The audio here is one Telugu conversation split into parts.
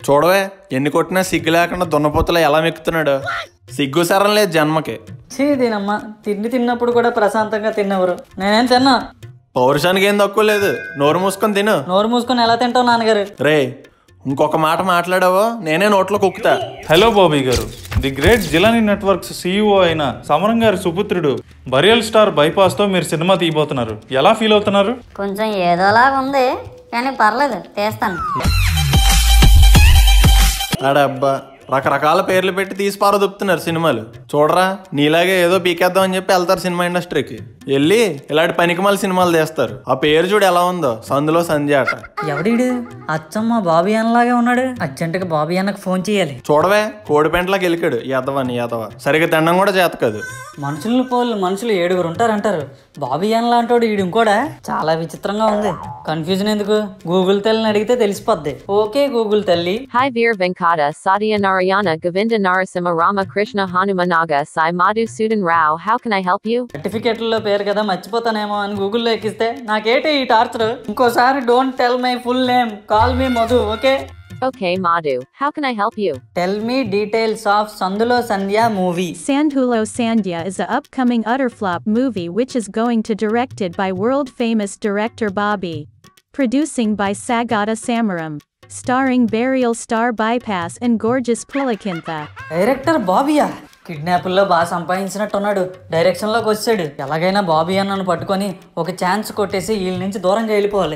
చూడవే ఎన్ని కొట్టినా సిగ్గు లేకుండా దున్నపోతలో ఎలా మెక్కుతున్నాడు సిగ్గు సరం లేదు జన్మకి చీ దీనమ్మ తిండి తిన్నప్పుడు కూడా ప్రశాంతంగా తిన్నవరు నేనేం తిన్నా పౌరుషానికి ఏం తక్కువ లేదు నోరు మూసుకొని తిను నోరు మూసుకొని ఎలా తింటావు నాన్నగారు రే ఇంకొక మాట మాట్లాడావో నేనే నోట్లో కుక్కుతా హలో బాబీ గారు the great Jilani networks CEO అయిన సమరం గారి సుపుత్రుడు బరియల్ స్టార్ బైపాస్ తో మీరు సినిమా తీయబోతున్నారు ఎలా ఫీల్ అవుతున్నారు కొంచెం ఏదోలాగా ఉంది కానీ పర్లేదు తీస్తాను ఆడబ్బా రకరకాల పేర్లు పెట్టి తీసి పారదొప్పుతున్నారు సినిమాలు చూడరా నీలాగే ఏదో పీకేద్దాం అని చెప్పి వెళ్తారు సినిమా ఇండస్ట్రీకి వెళ్ళి ఇలాంటి పనికిమాల సినిమాలు తీస్తారు ఆ పేరు చూడు ఎలా ఉందో సందులో సంధ్య అట ఎవడీడు అచ్చమ్మ బాబీ అన్నలాగే ఉన్నాడు అర్జెంటుగా బాబీ అన్నకు ఫోన్ చేయాలి చూడవే కోడి పెంటలోకి వెళ్ళికాడు ఎదవని ఎదవ సరిగ్గా తినడం కూడా చేత కాదు మనుషులు పోలు మనుషులు ఏడుగురు ఉంటారంటారు బాబీ అన్న లాంటోడు ఈడు ఇంకోడా చాలా విచిత్రంగా ఉంది కన్ఫ్యూజన్ ఎందుకు గూగుల్ తల్లిని అడిగితే తెలిసిపోద్ది ఓకే గూగుల్ తల్లి Hi Veer Venkata Satya Narayana Govinda Narasimha Rama Krishna Hanumanaga Sai Madhu Sudan Rao How can I help you? సర్టిఫికెట్లలో పేరు కదా మర్చిపోతానేమో అని గూగుల్లో ఎక్కిస్తే నాకేంటి ఈ టార్చర్ ఇంకోసారి don't tell my full name call me Madhu okay Okay Madhu, how can I help you? Tell me details of Sandhulo Sandhya movie Sandhulo Sandhya is a upcoming utter flop movie which is going to directed by world famous director Bobby. Producing by Sagata Samaram. Starring Burial Star Bypass and Gorgeous Pulikintha. Director బాబీయా కిడ్నాపుల్లో బాగా సంపాదించినట్టున్నాడు డైరెక్షన్లోకి వచ్చాడు ఎలాగైనా బాబీ అన్నను పట్టుకొని ఒక ఛాన్స్ కొట్టేసి వీళ్ళ నుంచి దూరంగా వెళ్ళిపోవాలి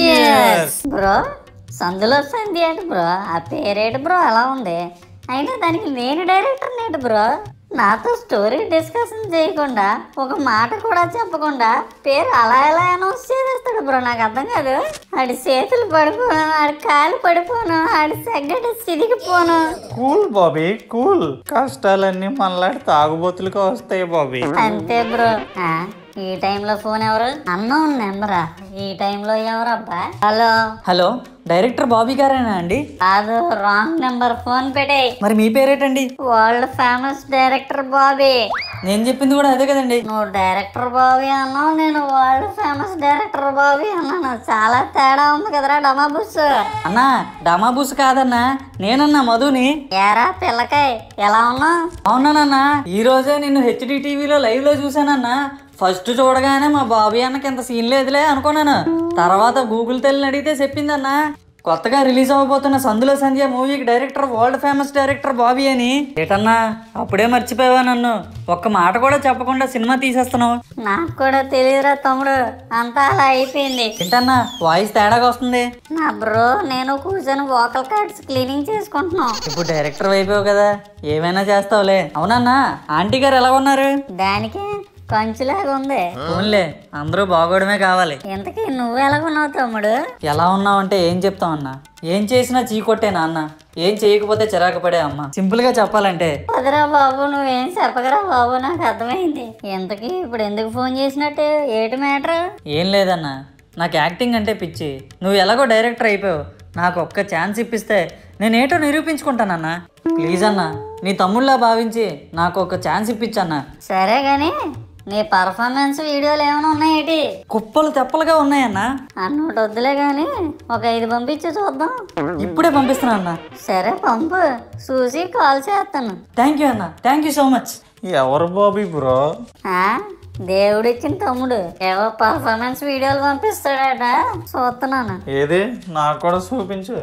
బ్రో సందులో సంధి ఏంటి బ్రో ఆ పేరేంటి బ్రో అలా ఉంది అయినా దానికి నేను డైరెక్టర్ నేటి బ్రో నాతో స్టోరీ డిస్కషన్ చేయకుండా ఒక మాట కూడా చెప్పకుండా పేరు అలా ఎలా అనౌన్స్ చేసేస్తాడు బ్రో నాకు అర్థం కాదు ఆడి చేతులు పడిపోను ఆడి కాలు పడిపోను ఆడి సెగ్గటి సిరిగిపోను కూల్ బాబీ కూల్ కష్టాలన్నీ మనలాంటి తాగుబోతులుగా వస్తాయి బాబీ అంతే బ్రో ఆ, ఈ టైంలో ఫోన్ ఎవరు అన్నోన్ నెంబరా ఈ టైంలో ఎవరబ్బా హలో హలో డైరెక్టర్ బాబీ గారేనా అండి కాదు రాంగ్ నెంబర్ ఫోన్ పెట్టేయ్ మరి మీ పేరేటండి వరల్డ్ ఫేమస్ డైరెక్టర్ బాబీ నేను చెప్పింది కూడా అదే కదండి నువ్వు డైరెక్టర్ బాబీ అన్నావు నేను వరల్డ్ ఫేమస్ డైరెక్టర్ బాబీ అన్నాను చాలా తేడా ఉంది కదరా డమా బుస్ అన్నా డమాబూస్ కాదన్నా నేనన్నా మధుని ఏరా పిల్లకాయ్ ఎలా ఉన్నావు అవునానన్నా ఈ రోజే నిన్ను హెచ్డి టీవీలో లైవ్ లో చూసానన్నా ఫస్ట్ చూడగానే మా బాబీ అన్నకి ఇంత సీన్ లేదులే అనుకున్నాను తర్వాత గూగుల్ తల్లిని అడిగితే చెప్పిందన్నా కొత్తగా రిలీజ్ అవ్వబోతున్న సందులో సంధ్య మూవీకి director world famous director Bobby అని ఏటన్నా అప్పుడే మర్చిపోయావా నన్ను ఒక్క మాట కూడా చెప్పకుండా సినిమా తీసేస్తున్నావు నాకు కూడా తెలియదురా తమ్ముడు అంతా అలా అయిపోయింది ఏంటన్నా వాయిస్ తేడాగా వస్తుంది నా బ్రో నేను కూర్చొని వోకల్ కార్డ్స్ క్లీనింగ్ చేసుకుంటున్నాం ఇప్పుడు డైరెక్టర్ అయిపోయావు కదా ఏమైనా చేస్తావులే అవునన్నా ఆంటీ గారు ఎలా ఉన్నారు దానికి కంచులాగా ఉంది ఫోన్లే అందరూ బాగోవడమే కావాలి ఇంతకీ నువ్వు ఎలాగున్నావు తమ్ముడు ఎలా ఉన్నావంటే ఏం చెప్తాం అన్న ఏం చేసినా చీకొట్టే నాన్న ఏం చేయకపోతే చిరాకు పడే అమ్మ సింపుల్ గా చెప్పాలంటే వదరా బాబు నువ్వేం చెప్పగరా బాబు నాకు అర్థమైంది ఇంతకీ ఇప్పుడు ఎందుకు ఫోన్ చేసినట్టు ఏటి మ్యాటర్ ఏం లేదన్న నాకు యాక్టింగ్ అంటే పిచ్చి నువ్వు ఎలాగో డైరెక్టర్ అయిపోయావు నాకు ఒక్క ఛాన్స్ ఇప్పిస్తే నేనేటో నిరూపించుకుంటానన్న ప్లీజ్ అన్న నీ తమ్ముళ్ళ భావించి నాకు ఒక ఛాన్స్ ఇప్పించన్న సరే గాని నీ పర్ఫార్మెన్స్ వీడియోలు ఏమైనా ఉన్నాయేటి కుప్పలు తెప్పలుగా ఉన్నాయన్న అన్నోటి వద్దులే గాని ఒక ఐదు పంపించి చూద్దాం ఇప్పుడే పంపిస్తున్నా అన్న సరే పంపు చూసి కాల్ చేస్తాను థ్యాంక్ యూ అన్న థ్యాంక్ యూ సో మచ్ ఎవరు బాబీ బ్రో ఆ దేవుడిచ్చిన తమ్ముడు ఏవో పర్ఫార్మెన్స్ వీడియోలు పంపిస్తాడట చూస్తున్నాను ఏది నాకు కూడా చూపించు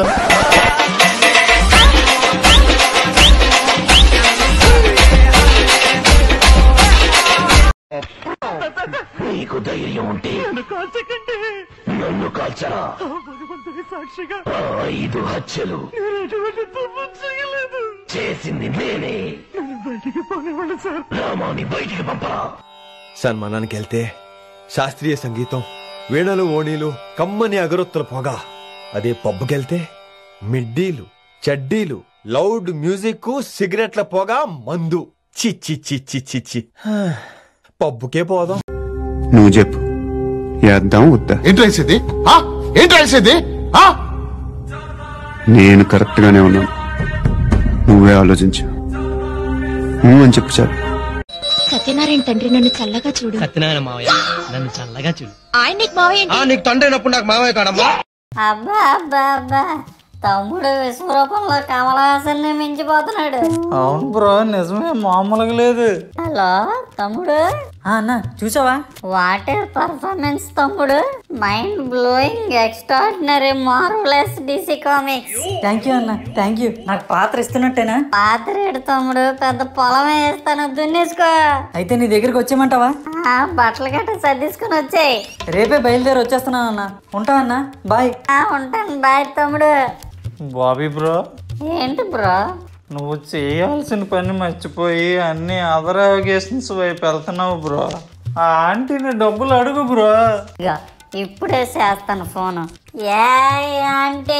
సన్మానానికి వెళ్తే శాస్త్రీయ సంగీతం వీణలు ఓణీలు కమ్మని అగరొత్తుల పొగ అదే పబ్బుకెళ్తే మిడ్డీలు చడ్డీలు లౌడ్ మ్యూజిక్ సిగరెట్ల పొగ మందు చి చి చి చి చి చి హా, పబ్బుకే పోదాం నువ్వు చెప్పు వేద్దాం వద్దా ఏంటి రాసేది ఆ? ఏంటి రాసేది ఆ? నేను కరెక్ట్ గానే ఉన్నాను నువ్వే ఆలోచించు నువ్వు అని చెప్పు చాలు సత్యనారాయణ తండ్రి నన్ను చల్లగా చూడు సత్యనారాయణ మావయ్య నన్ను చల్లగా చూడు ఆయన నీకు మావయ్య ఆ నీకు తండ్రి అయినప్పుడు నాకు మావయ్య కాడమ్మా అబ్బా అబ్బా అబ్బా తమ్ముడు విశ్వరూపంలో కమల్ హాసన్ ని మించిపోతున్నాడు అవును బ్రో నిజమే మామూలుగా లేదు హలో తమ్ముడు ఆ, అన్న చూసావా వాటర్ పర్ఫార్మెన్స్ తమ్ముడు mind blowing extraordinary marvellous DC comics thank you అన్న థ్యాంక్ యూ నాకు పాత్ర ఇస్తున్నట్టేనా పాత్రేడు తమ్ముడు పెద్ద పొలమే వేస్తాను దున్నేసుకో అయితే నీ దగ్గరికి వచ్చేయమంటావా ఆ, బట్టలు గట్ట సర్దిసుకుని వచ్చాయి రేపే బయలుదేరి వచ్చేస్తున్నాను అన్న ఉంటా అన్న బాయ్ ఉంటాను బాయ్ తమ్ముడు బాబీ బ్రో ఏంటి బ్రో నువ్వు చేయాల్సిన పని మర్చిపోయి అన్ని అదర్ అవగేషన్స్ వైపు వెళ్తున్నావు బ్రో ఆ ఆంటీని డబ్బులు అడుగు బ్రో ఇగో ఇప్పుడే చేస్తాను ఫోను ఏ అంటే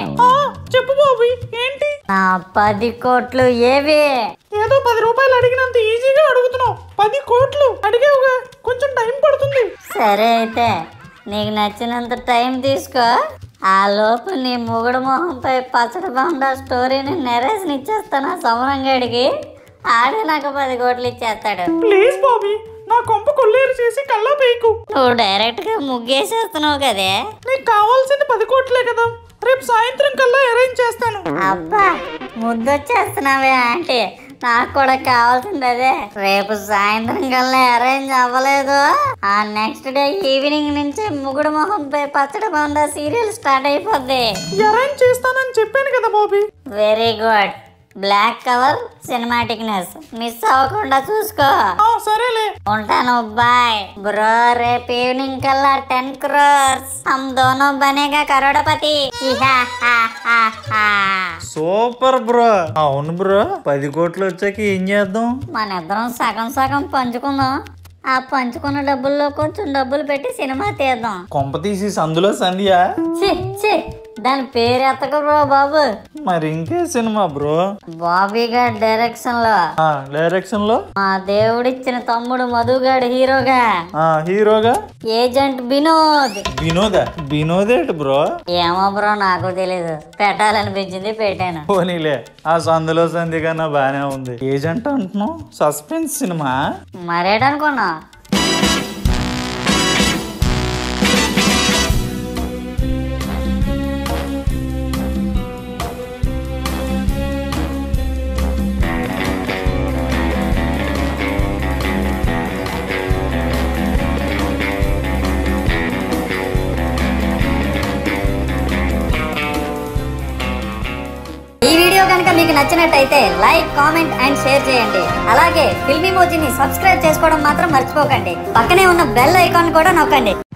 చెప్పు బాబీ ఏంటి నా పది కోట్లు ఏవి ఏదో పది రూపాయలు అడిగినంత ఈజీగా అడుగుతున్నావు పది కోట్లు అడిగావుగా కొంచెం టైం పడుతుంది సరే అయితే నీకు నచ్చినంత టైం తీసుకో ఆ లోపు నీ మొగుడు మొహంపై పచ్చడి బాగుండా స్టోరీని నెరేసిన ఇచ్చేస్తాను ఆ సమరంగాడికి ఆడే నాకు పది కోట్లు ఇచ్చేస్తాడు ప్లీజ్ బాబీ నా కొంప కొల్లేరు చేసి కల్లా పేకు నువ్వు డైరెక్ట్ గా ముగ్గేసేస్తున్నావు కదే నీకు కావాల్సింది పది కోట్లే కదా రేపు సాయంత్రం కల్లా అరేంజ్ చేస్తాను అబ్బా ముద్దొచ్చేస్తున్నావే ఆంటీ నాకు కూడా కావాల్సింది అదే రేపు సాయంత్రం కల్లా అరేంజ్ అవ్వలేదు ఆ నెక్స్ట్ డే ఈవినింగ్ నుంచి ముగుడు మొహంపై పచ్చడి బొంద సీరియల్ స్టార్ట్ అయిపోద్ది అరేంజ్ చేస్తానని చెప్పాను కదా Bobby very good black cover cinematicness miss అవ్వకుండా చూసుకో సరేలే ఉంటాను బాయ్ బ్రో రేపు ఈవినింగ్ కల్లా టెన్ క్రోర్స్ హమ్ దోనో బనేగా కరోడపతి ఇహా హా హా హా. సూపర్ బ్రో అవును బ్రో పది కోట్లు వచ్చాక ఏం చేద్దాం మన ఇద్దరం సగం సగం పంచుకుందాం ఆ పంచుకున్న డబ్బుల్లో కొంచెం డబ్బులు పెట్టి సినిమా తీద్దాం కొంప తీసి సందులో సంధ్య ఛీ, ఛీ, దాని పేరు ఎత్తకు బ్రో బాబు మరి ఇంకే సినిమా బ్రో బాబీ గారి డైరెక్షన్ లో ఆ డైరెక్షన్ లో మా దేవుడిచ్చిన తమ్ముడు మధుగాడు హీరోగా ఆ హీరోగా ఏజెంట్ వినోద్ వినోద వినోదేటి బ్రో ఏమో బ్రో నాకు తెలీదు పెట్టాలనిపించింది పెట్టాను పోనీలే ఆ సందులో సంధి కన్నా బానే ఉంది ఏజెంట్ అంటున్నావు సస్పెన్స్ సినిమా మరేటనుకున్నా ఈ వీడియో కనుక మీకు నచ్చినట్టయితే లైక్ కామెంట్ అండ్ షేర్ చేయండి అలాగే ఫిల్మీ మోజీని సబ్స్క్రైబ్ చేసుకోవడం మాత్రం మర్చిపోకండి పక్కనే ఉన్న బెల్ ఐకాన్ కూడా నొక్కండి